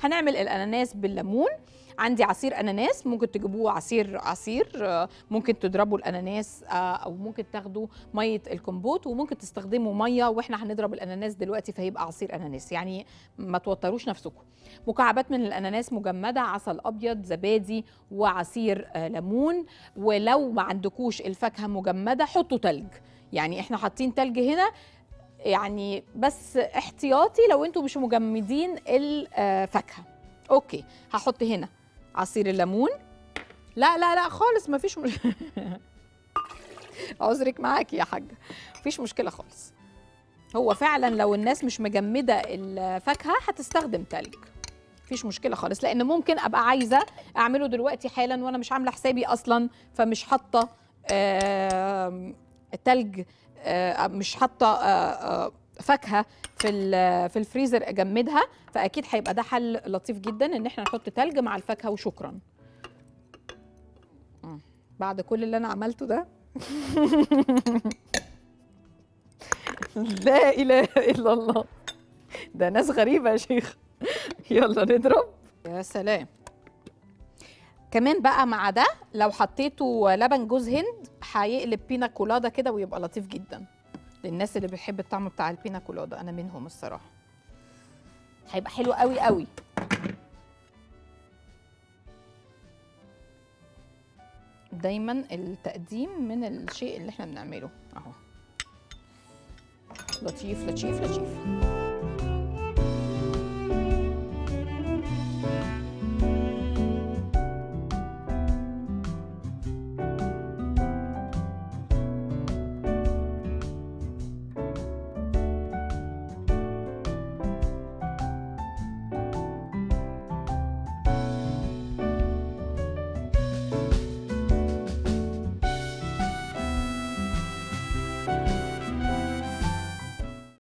هنعمل الاناناس بالليمون عندي عصير اناناس ممكن تجيبوه عصير عصير آه، ممكن تضربوا الاناناس آه، او ممكن تاخدوا ميه الكمبوت وممكن تستخدموا ميه واحنا هنضرب الاناناس دلوقتي فهيبقى عصير اناناس يعني ما توتروش نفسكم مكعبات من الاناناس مجمده عسل ابيض زبادي وعصير آه، ليمون ولو ما عندكوش الفاكهه مجمده حطوا تلج يعني احنا حاطين تلج هنا يعني بس احتياطي لو انتوا مش مجمدين الفاكهه اوكي هحط هنا عصير الليمون لا لا لا خالص مفيش مش... عذرك معاكي يا حاجه مفيش مشكله خالص هو فعلا لو الناس مش مجمده الفاكهه هتستخدم تلج مفيش مشكله خالص لان ممكن ابقى عايزه اعمله دلوقتي حالا وانا مش عامله حسابي اصلا فمش حاطه آم، تلج آه، مش حاطه آه، آه، فاكهه في ال- في الفريزر اجمدها فاكيد هيبقى ده حل لطيف جدا ان احنا نحط تلج مع الفاكهه وشكرا مم. بعد كل اللي انا عملته ده لا اله الا الله ده ناس غريبه يا شيخ يلا نضرب يا سلام كمان بقى مع ده لو حطيته لبن جوز هند هيقلب بينا كولادا كده ويبقى لطيف جدا للناس اللي بتحب الطعم بتاع البينا كولادا انا منهم الصراحه هيبقى حلو قوي قوي دايما التقديم من الشيء اللي احنا بنعمله اهو لطيف لطيف لطيف